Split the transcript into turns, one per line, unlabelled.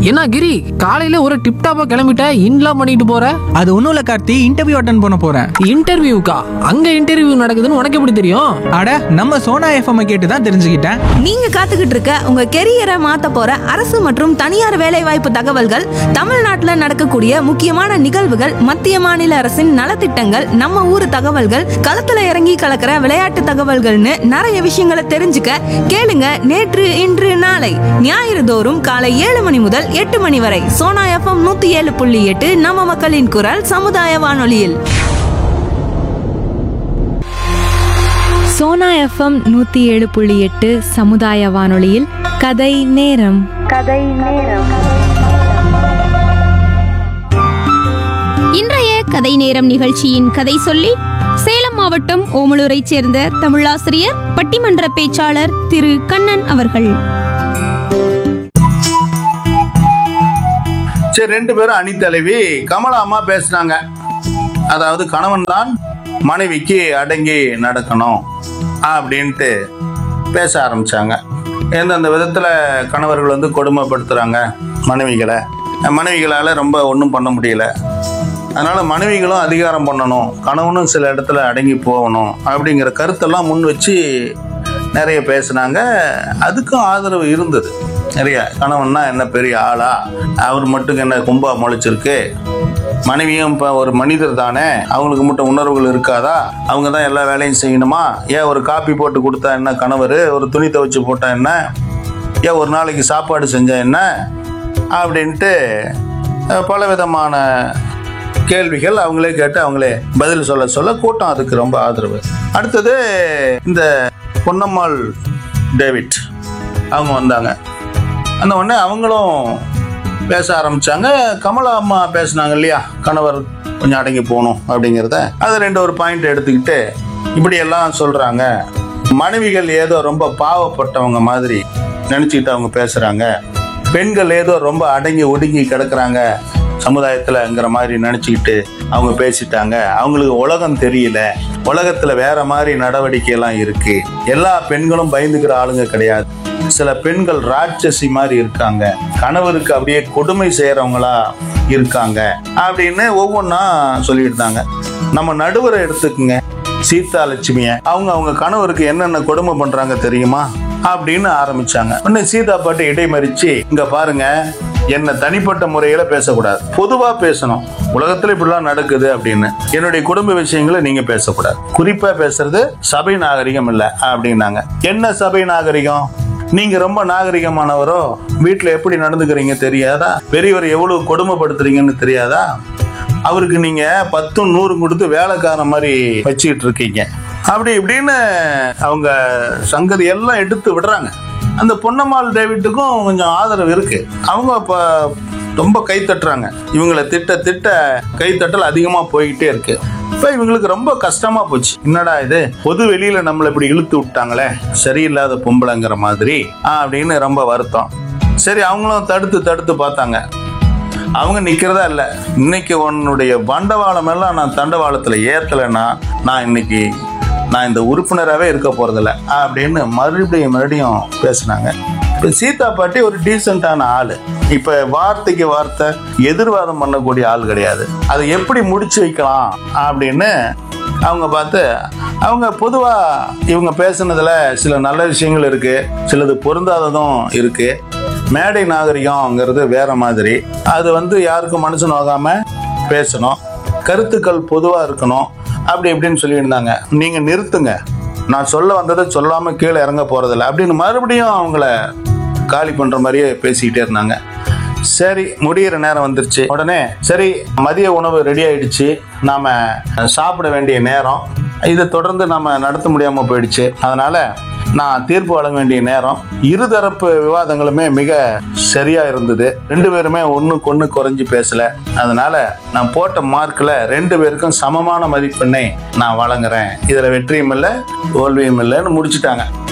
என்ன கிரி காலையில ஒரு டிப் டாப்பா கிளம்பிட்ட இன்லாம் பண்ணிட்டு போற
அது ஒன்றும் இல்லை கார்த்தி இன்டர்வியூ அட்டன் பண்ண போகிறேன்
இன்டர்வியூக்கா அங்க இன்டர்வியூ நடக்குதுன்னு உனக்கு எப்படி தெரியும்
அட நம்ம சோனா எஃப்எம் கேட்டு தான் தெரிஞ்சுக்கிட்டேன்
நீங்க காத்துக்கிட்டு இருக்க உங்க கெரியரை மாத்த போற அரசு மற்றும் தனியார் வேலைவாய்ப்பு தகவல்கள் தமிழ்நாட்டுல நடக்கக்கூடிய முக்கியமான நிகழ்வுகள் மத்திய மாநில அரசின் நலத்திட்டங்கள் நம்ம ஊர் தகவல்கள் களத்துல இறங்கி கலக்கிற விளையாட்டு தகவல்கள்னு நிறைய விஷயங்களை தெரிஞ்சுக்க கேளுங்க நேற்று இன்று நாளை ஞாயிறு தோறும் காலை ஏழு மணி முதல் எட்டு மணி வரை சோனா எஃப்எம் நூத்தி ஏழு புள்ளி எட்டு நம்ம மக்களின் குரல் சமுதாய வானொலியில்
சோனா எஃப்எம் நூத்தி ஏழு புள்ளி எட்டு சமுதாய வானொலியில் கதை நேரம்
இன்றைய கதை நேரம் நிகழ்ச்சியின் கதை சொல்லி சேலம் மாவட்டம் ஓமலூரைச் சேர்ந்த தமிழாசிரியர் பட்டிமன்ற பேச்சாளர் திரு கண்ணன் அவர்கள்
சரி ரெண்டு பேரும் அணித்தலைவி கமலா அம்மா பேசுனாங்க அதாவது கணவன் தான் மனைவிக்கு அடங்கி நடக்கணும் அப்படின்ட்டு பேச ஆரம்பிச்சாங்க எந்தெந்த விதத்தில் கணவர்கள் வந்து கொடுமைப்படுத்துகிறாங்க மனைவிகளை மனைவிகளால் ரொம்ப ஒன்றும் பண்ண முடியல அதனால் மனைவிகளும் அதிகாரம் பண்ணணும் கணவனும் சில இடத்துல அடங்கி போகணும் அப்படிங்கிற கருத்தெல்லாம் முன் வச்சு நிறைய பேசுனாங்க அதுக்கும் ஆதரவு இருந்தது நிறைய கணவன்னா என்ன பெரிய ஆளா அவர் மட்டும் என்ன கும்பா முளைச்சிருக்கு மனைவியும் இப்போ ஒரு மனிதர் தானே அவங்களுக்கு மட்டும் உணர்வுகள் இருக்காதா அவங்க தான் எல்லா வேலையும் செய்யணுமா ஏன் ஒரு காப்பி போட்டு கொடுத்தா என்ன கணவர் ஒரு துணி துவைச்சு போட்டா என்ன ஏன் ஒரு நாளைக்கு சாப்பாடு செஞ்சா என்ன அப்படின்ட்டு அஹ், பலவிதமான கேள்விகள் அவங்களே கேட்டு அவங்களே பதில் சொல்ல சொல்ல கூட்டம் அதுக்கு ரொம்ப ஆதரவு அடுத்தது இந்த பொன்னம்மாள் டேவிட் அவங்க வந்தாங்க அந்த உடனே அவங்களும் பேச ஆரம்பிச்சாங்க கமலா அம்மா பேசுனாங்க இல்லையா கணவர் கொஞ்சம் அடங்கி போகணும் அப்படிங்கிறத அது ரெண்டு ஒரு பாயிண்ட் எடுத்துக்கிட்டு இப்படியெல்லாம் சொல்றாங்க மனைவிகள் ஏதோ ரொம்ப பாவப்பட்டவங்க மாதிரி நினச்சிக்கிட்டு அவங்க பேசுறாங்க பெண்கள் ஏதோ ரொம்ப அடங்கி ஒடுங்கி கிடக்குறாங்க சமுதாயத்தில்ங்கிற மாதிரி நினச்சிக்கிட்டு அவங்க பேசிட்டாங்க அவங்களுக்கு உலகம் தெரியல உலகத்தில் வேற மாதிரி நடவடிக்கை எல்லாம் இருக்கு எல்லா பெண்களும் பயந்துக்கிற ஆளுங்க கிடையாது சில பெண்கள் ராட்சசி மாதிரி இருக்காங்க கணவருக்கு அப்படியே கொடுமை செய்யறவங்களா இருக்காங்க அப்படின்னு ஒவ்வொன்றா சொல்லிட்டு இருந்தாங்க நம்ம நடுவரை எடுத்துக்குங்க சீதா லட்சுமிய அவங்க அவங்க கணவருக்கு என்னென்ன கொடுமை பண்றாங்க தெரியுமா அப்படின்னு ஆரம்பிச்சாங்க உடனே சீதா பாட்டு இடைமறிச்சு இங்க பாருங்க என்ன தனிப்பட்ட முறையில பேசக்கூடாது பொதுவா பேசணும் உலகத்துல இப்படிலாம் நடக்குது அப்படின்னு என்னுடைய குடும்ப விஷயங்களை நீங்க பேசக்கூடாது குறிப்பா பேசுறது சபை நாகரிகம் இல்ல அப்படின்னாங்க என்ன சபை நாகரிகம் நீங்க ரொம்ப நாகரிகமானவரோ வீட்டுல எப்படி நடந்துக்கிறீங்க தெரியாதா பெரியவர் எவ்வளவு கொடுமைப்படுத்துறீங்கன்னு தெரியாதா அவருக்கு நீங்க பத்தும் நூறும் கொடுத்து வேலைக்காரன் மாதிரி வச்சுக்கிட்டு இருக்கீங்க அப்படி இப்படின்னு அவங்க சங்கதி எல்லாம் எடுத்து விடுறாங்க அந்த பொன்னம்மாள் டேவிட்டுக்கும் கொஞ்சம் ஆதரவு இருக்கு அவங்க இப்போ ரொம்ப கை தட்டுறாங்க இவங்களை திட்ட திட்ட கைத்தட்டல் அதிகமாக போய்கிட்டே இருக்கு இப்போ இவங்களுக்கு ரொம்ப கஷ்டமா போச்சு என்னடா இது பொது வெளியில நம்மளை இப்படி இழுத்து விட்டாங்களே சரியில்லாத பொம்பளைங்கிற மாதிரி ஆ, அப்படின்னு ரொம்ப வருத்தம் சரி அவங்களும் தடுத்து தடுத்து பார்த்தாங்க அவங்க நிக்கிறதா இல்லை இன்னைக்கு உன்னுடைய பண்டவாளம் எல்லாம் நான் தண்டவாளத்துல ஏத்தலைன்னா நான் இன்னைக்கு நான் இந்த உறுப்பினராகவே இருக்க போறதில்ல அப்படின்னு மறுபடியும் மறுபடியும் பேசுனாங்க இப்போ சீதா பாட்டி ஒரு டீசெண்டான ஆளு இப்போ வார்த்தைக்கு வார்த்தை எதிர்வாதம் பண்ணக்கூடிய ஆள் கிடையாது அதை எப்படி முடிச்சு வைக்கலாம் அப்படின்னு அவங்க பார்த்து அவங்க பொதுவாக இவங்க பேசுனதுல சில நல்ல விஷயங்கள் இருக்கு சிலது பொருந்தாததும் இருக்கு மேடை நாகரிகம்ங்கிறது வேற மாதிரி அது வந்து யாருக்கும் மனசு நோகாம பேசணும் கருத்துக்கள் பொதுவாக இருக்கணும் அப்படி இப்படின்னு சொல்லியிருந்தாங்க நீங்க நிறுத்துங்க நான் சொல்ல வந்ததை சொல்லாம கீழே இறங்க போறதில்ல அப்படின்னு மறுபடியும் அவங்கள காலி பண்ற மாதிரியே பேசிக்கிட்டே இருந்தாங்க சரி முடியிற நேரம் வந்துருச்சு உடனே சரி மதிய உணவு ரெடி ஆயிடுச்சு நாம சாப்பிட வேண்டிய நேரம் இதை தொடர்ந்து நம்ம நடத்த முடியாம போயிடுச்சு அதனால நான் தீர்ப்பு வழங்க வேண்டிய நேரம் இருதரப்பு விவாதங்களுமே மிக சரியா இருந்தது ரெண்டு பேருமே ஒண்ணுக்கு ஒண்ணு குறைஞ்சு பேசல அதனால நான் போட்ட மார்க்ல ரெண்டு பேருக்கும் சமமான மதிப்பெண்ணை நான் வழங்குறேன் இதுல வெற்றியும் இல்லை தோல்வியும் இல்லைன்னு முடிச்சுட்டாங்க